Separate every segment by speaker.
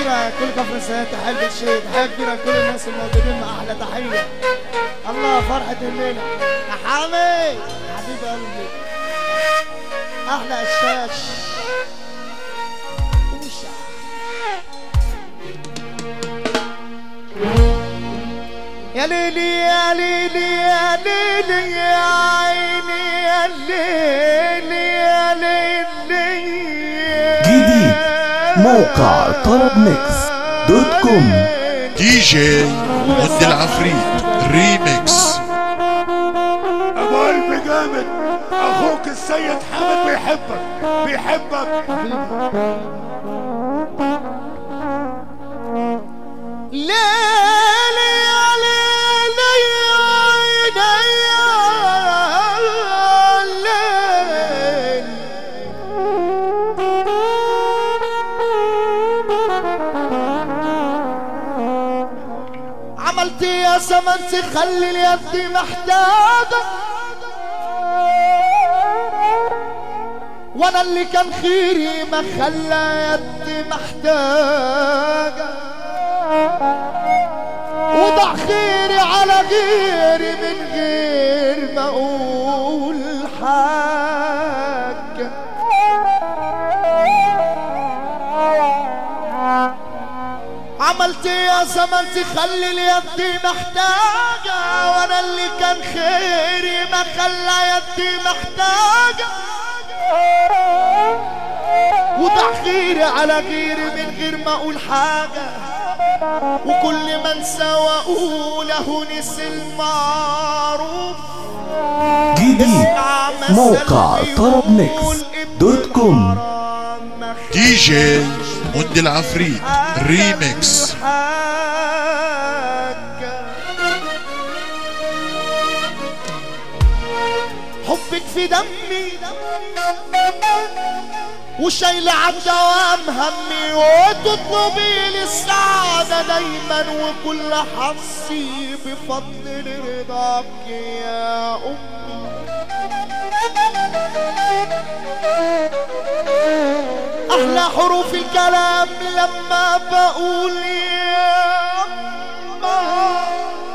Speaker 1: كبيرة كل كفر السيد تحية بالشيء تحية كبيرة كل الناس الموجودين مع أحلى تحية الله فرحة الليلة يا حامي حبيب قلبي أحلى الشاش وشا. يا ليلي يا ليلي يا ليلي يا عيني يا ليلي يا ليلي
Speaker 2: جديد موقع طرب ميكس دوت كوم.
Speaker 3: دي جي مد العفريت ريميكس
Speaker 4: ابو قلبي جامد اخوك السيد حامد بيحبك بيحبك
Speaker 1: ليلي يا ليلي يا عيني يا ليل عملت يا زمن تخلي اليد محتاجة وانا اللي كان خيري ما خلى يدي محتاجة وضع خيري على غيري من غير ما اقول حاجة عملت يا زمن تخلي اليد محتاجة وانا اللي كان خيري ما خلى يدي محتاجة وضع خيري على غيري من غير ما اقول حاجة وكل ما انسى واقوله نسي المعروف
Speaker 2: جديد
Speaker 1: اسمع مثل
Speaker 2: موقع طرب ميكس
Speaker 1: بيقول
Speaker 2: دوت كوم.
Speaker 1: ابن مرام
Speaker 3: دي جي مد العفريت ريميكس
Speaker 1: حاجة. حبك في دمي وشايل عن دوام همي وتطلبي لي السعادة دايما وكل حظي بفضل رضاك يا أمي أحلى حروف الكلام لما بقول يا أما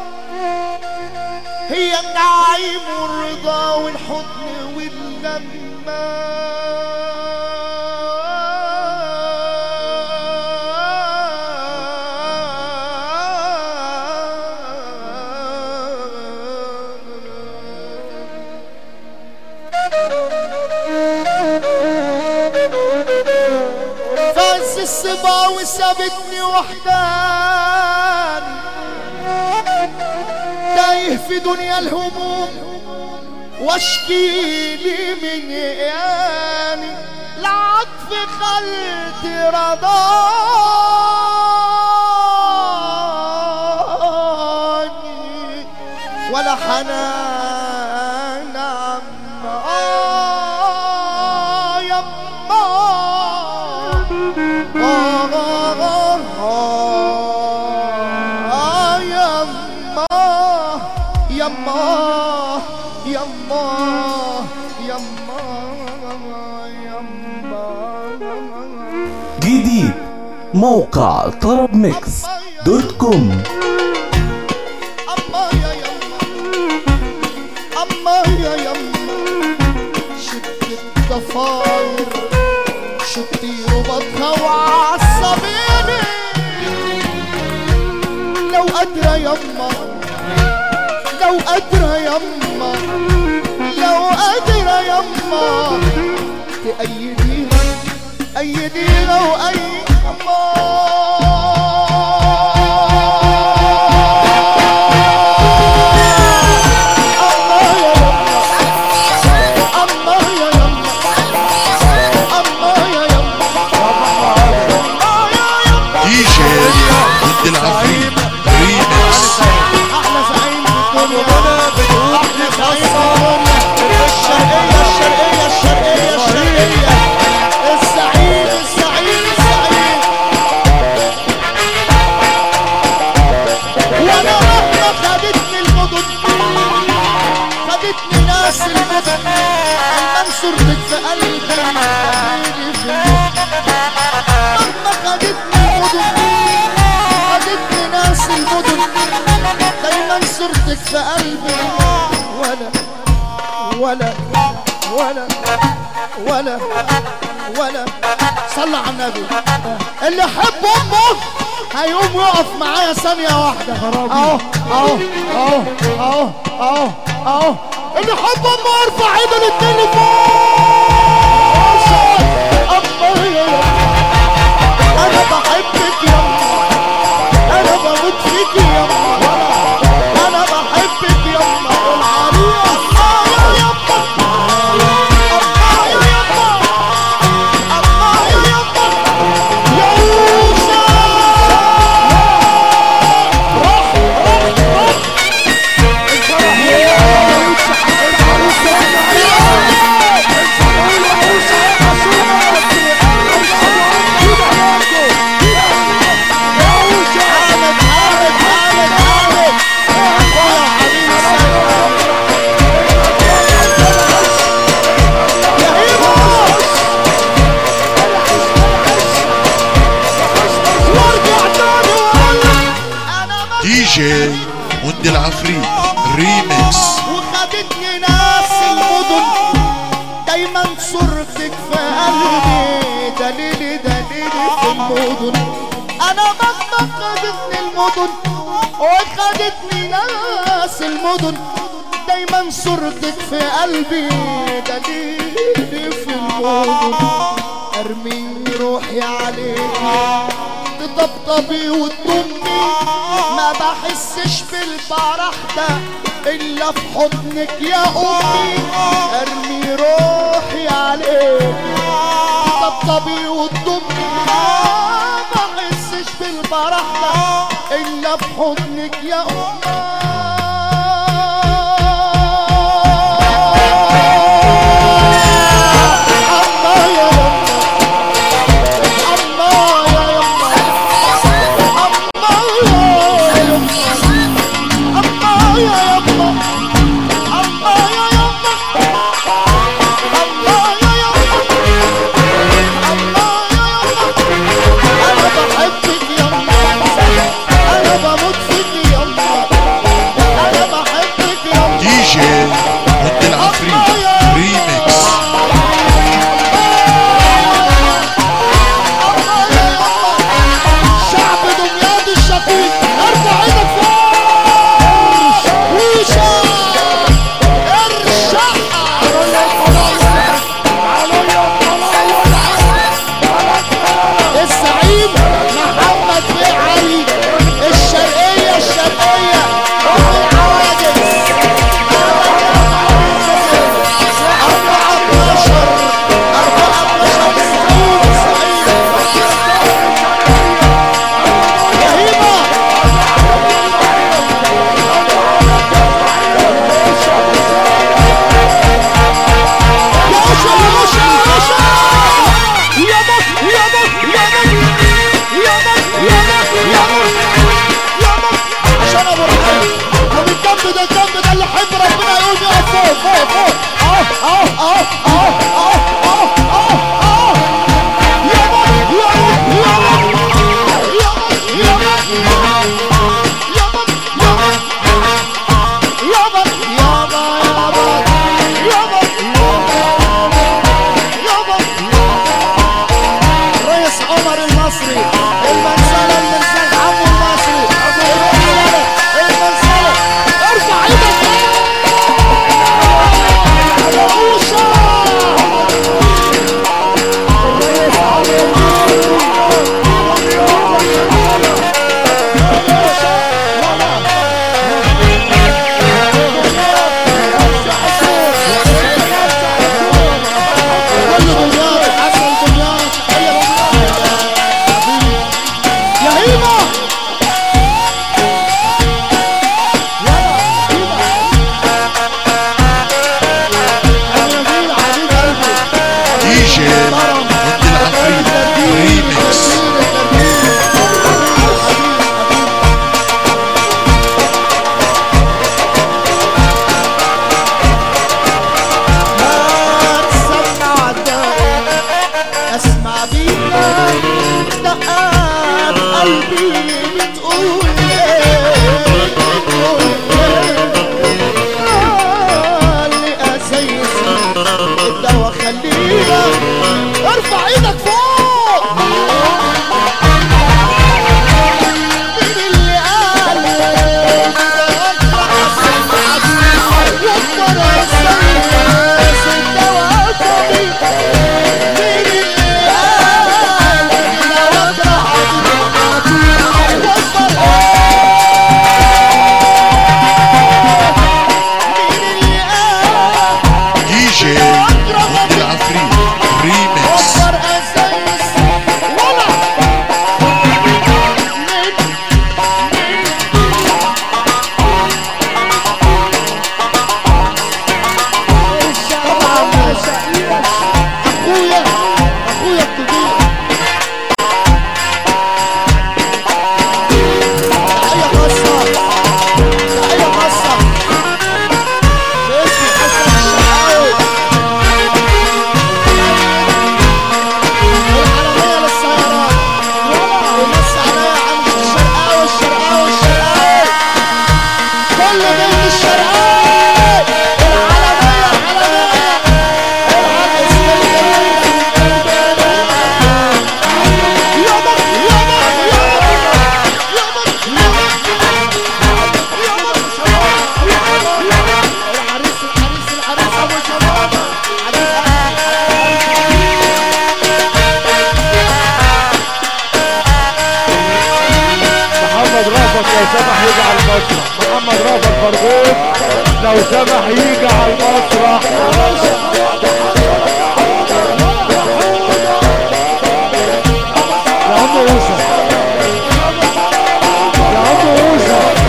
Speaker 1: هي النعيم والرضا والحضن واللمة فاز السبا وسابتني وحدان تايه في دنيا الهموم واشكي لي من يعني العطف خلت رضاني ولا حنان عم آه يما آه آه آه آه يما يما يما يما يما
Speaker 2: جديد موقع طرب ميكس دوت كوم
Speaker 1: أما يا يما أما يا يما شد الضفاير شدي ربطها وعصبيني لو قادرة يما لو قادرة يما لو قادرة يما تأيديها أيديها وأي
Speaker 3: دي جي مد العفريت ريميكس
Speaker 1: احلى زعيم في الدنيا احلى زعيم الشرقية الشرقية الشرقية الشرقية الزعيم الزعيم الزعيم وانا مهما خدتني المدن خدتني ناس المدن المنصور بك في قلبي حبيبي في المدن مهما خدتني المدن صورتك في قلبي ولا ولا ولا ولا ولا صلى على النبي اللي يحب امه هيقوم يقف معايا ثانية واحدة اهو اهو اهو اهو اهو اهو اللي يحب امه ارفع ايده الاتنين لفوق الله يا انا بحبك يا أمه. انا بموت فيك يا أمه. انا بحبك يا أمه. العريس الله يا يما الله يا يما الله يا يما يا يوسف روح روح روح الفرح يا حامد حامد حامد حامد الله يا حبيبي السلام يا هيبو وارجع تاني وقول انا ما
Speaker 3: دي جي مند العفريت ريميكس
Speaker 1: وخدتني ناس المدن دايما صورتك في قلبي دليلي دليلي في المدن انا مهما خدتني المدن وخدتني ناس المدن دايما صورتك في قلبي دليلي في المدن ارمي روحي عليكي تطبطبي وتضمي ما بحسش بالفرح ده الا في حضنك يا امي ارمي روحي عليك تطبطبي وتضمي ما بحسش بالفرح ده الا في حضنك يا امي الله يا يما الله يا يما الله يا يما الله يا يما الله يا يما الله يا يما الله يا يما انا بحبك يما انا بموت فيك يما
Speaker 4: محمد رافت فرغوت لو سمح يجي على المسرح يا عم موسى يا عم موسى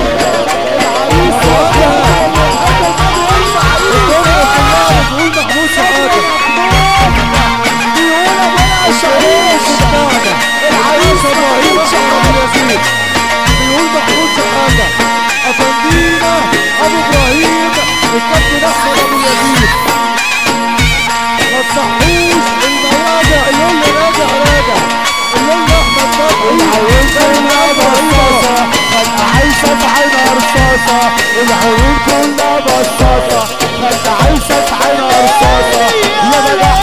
Speaker 4: العريس ابراهيم شحات الياسين بيقول محمود شحاته افندينا ابو ابراهيم الكابتن احمد ابو يزيد ما تصحوش المراجع اللي هي راجع راجع اللي هي احمد فتحي العيون كلها بصاصه خلق عايشه في عينها رصاصه العيون كلها بصاصه خلق عايشه في عينها رصاصه يا بدع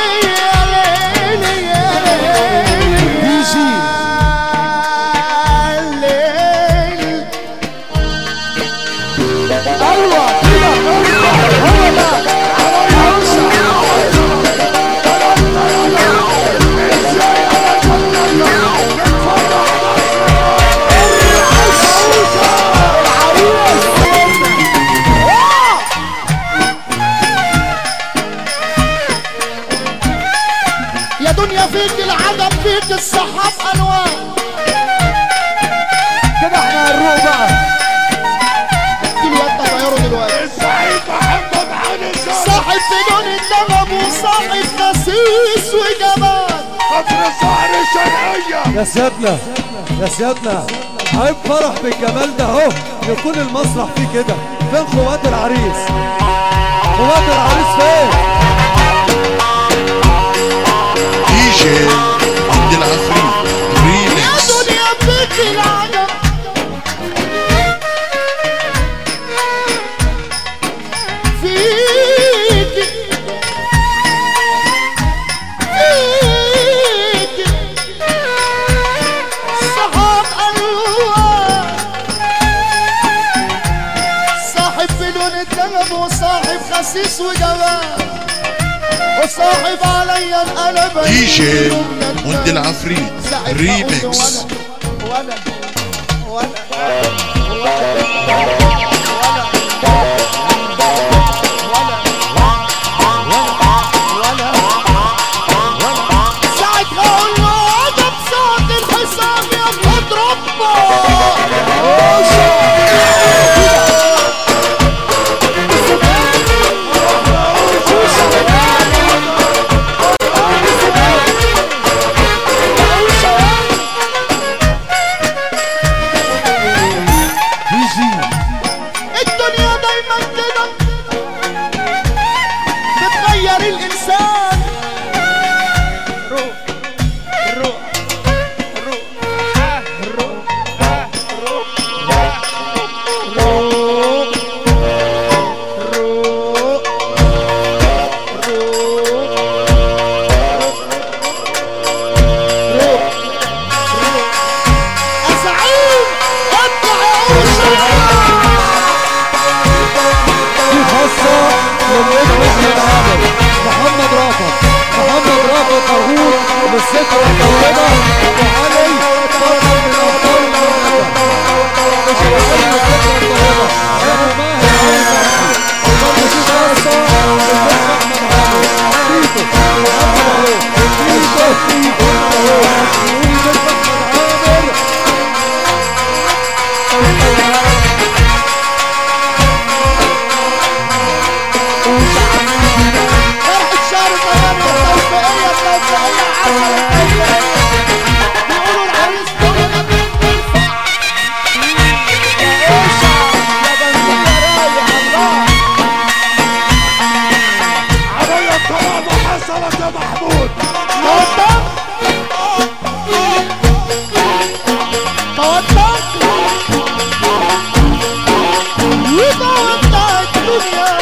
Speaker 4: دي جي ايوه كده هو ده
Speaker 1: يا دنيا فيك العجب فيك السحاب الوان
Speaker 4: كده احنا هنروح بقى
Speaker 1: دي الواد طياره دلوقتي
Speaker 4: السعيد محمد علي
Speaker 1: صاحب بدون الدغب وصاحب خسيس وجمال
Speaker 4: قطر السهر الشرقية
Speaker 5: يا سيادنا يا سيادنا عيب فرح بالجمال ده اهو يكون المسرح فيه كده فين خوات العريس خوات العريس فين
Speaker 3: دي جي عبد العفريت
Speaker 1: يا
Speaker 3: ريمكس
Speaker 1: دنيا فيك العجب فيك فيك صحاب الوان صاحب بدون الدغب وصاحب خسيس وجوان وصاحب عليا القلب
Speaker 3: دي جي مند العفريت ريمكس
Speaker 1: ولا ولا ساعة هقول له ده بساعة الحساب يا ابن ربك
Speaker 5: دي جي
Speaker 1: الدنيا دايما كده بتغير الانسان روح روح روح روح روح روح روح روح أزعيم اطلع يا أوشا
Speaker 5: دي خاصة للنجم ابن العامر محمد رافت محمد رافت مرهون للست الطيبة وعلي بطل من أبطال المملكة مش العلي الست الطيبة أبو ماهر علي فتحي برضه دي خاصة للنجم أحمد عامر تيتو محمد أهو تيتو تيتو أهو يقول النجم أحمد عامر
Speaker 1: فرحة شهر ثمانية التوفيقية التوفيقية عسل التوفيقية بيقولوا العريس كله بيرفع يا أوشا يا بنزينة رايح الله
Speaker 4: عملية الطلاق حصلت يا محمود
Speaker 1: توتر توتر يتوتر الدنيا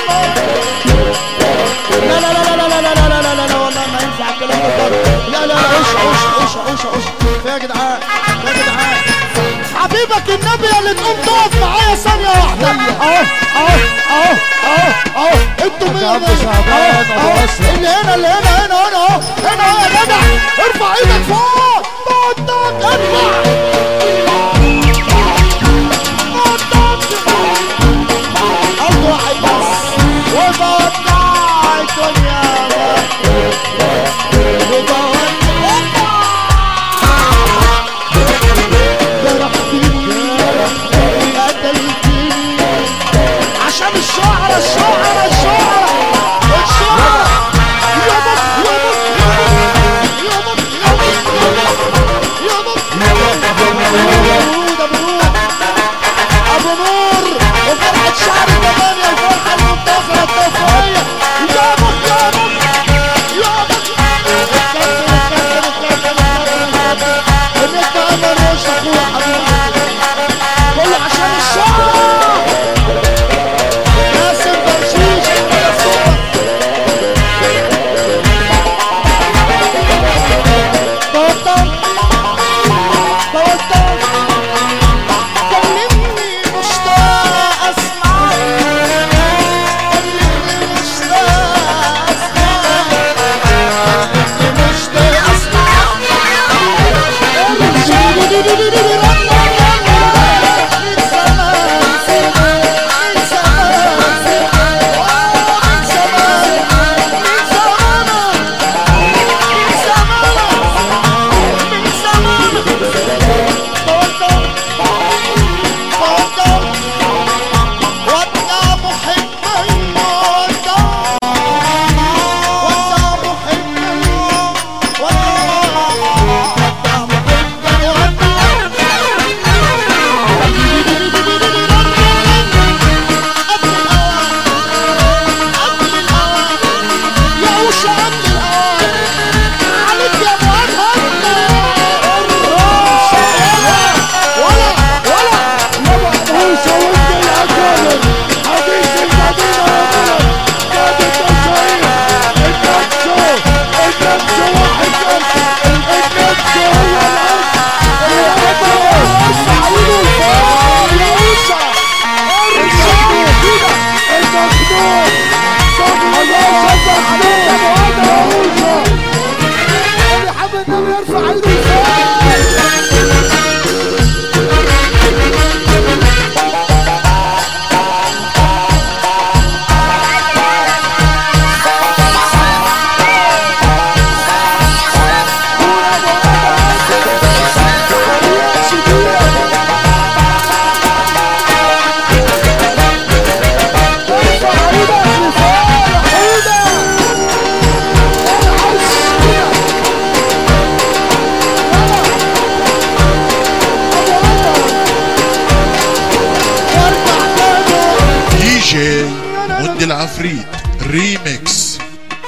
Speaker 1: لا لا لا لا لا لا لا لا لا لا لا والله ما ينفع الكلام ده خالص. لا لا لا عش عش عش عش عش يا جدعان يا جدعان حبيبك النبي اللي تقوم تقف معايا ثانية واحدة اهو اهو اهو اهو اهو انتوا مين
Speaker 5: عم
Speaker 1: مين؟
Speaker 5: شعبان
Speaker 1: أهو،
Speaker 5: أبو
Speaker 1: أهو.
Speaker 5: أشرف.
Speaker 1: اللي هنا اللي هنا هنا هنا اهو هنا اهو يا جدع ارفع ايدك فوق طق طق ارفع طق طق
Speaker 3: العفريت ريميكس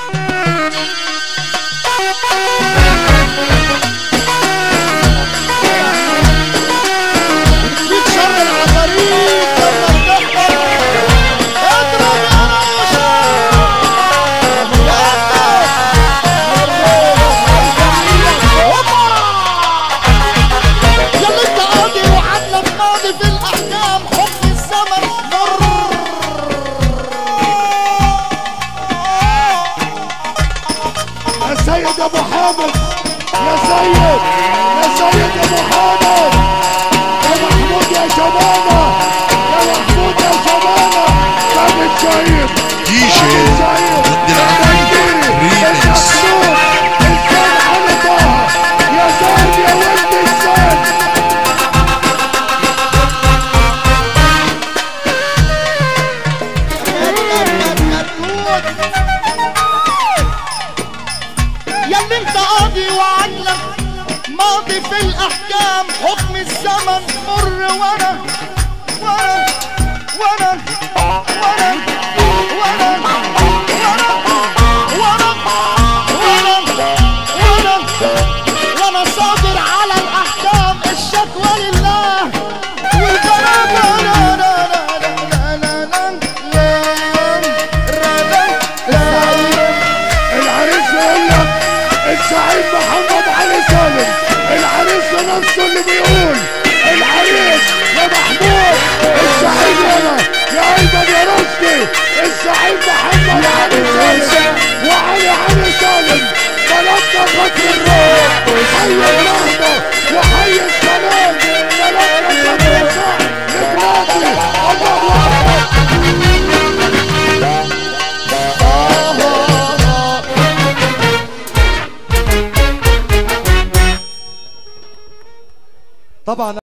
Speaker 1: في شر العفاريت لما تكبر اضرب يا راشد يلا انت قاضي وعدلك ماضي في الاحكام حكم الزمن مر
Speaker 4: يا سيد ابو حامد يا سيد يا سيد ابو حامد يا محمود يا شبانه يا محمود يا شبانه كابت شايف
Speaker 3: دي جي ود العفريت ريميكس
Speaker 4: الكل على طه يا زاد يا ولد الزاد
Speaker 1: ياللي انت قاضي وعدلك ماضي في الاحكام حكم الزمن مر وانا وانا وانا وانا وانا وانا وانا وانا وانا وانا صابر على الاحكام الشكوى لله والكلام لا لا لا لا لا لا لا لا لا
Speaker 4: العريس يقول لك السعيد محمد علي سالم العريس نفسه اللي بيقول العريس يا محمود السعيد هنا يا ايمن يا رشدي السعيد محمد علي سالم وعلي علي سالم بلدنا قطر الروح حي الرحمة وحي السلام بلدنا قطر الروح نتلاقي الله اكبر طبعا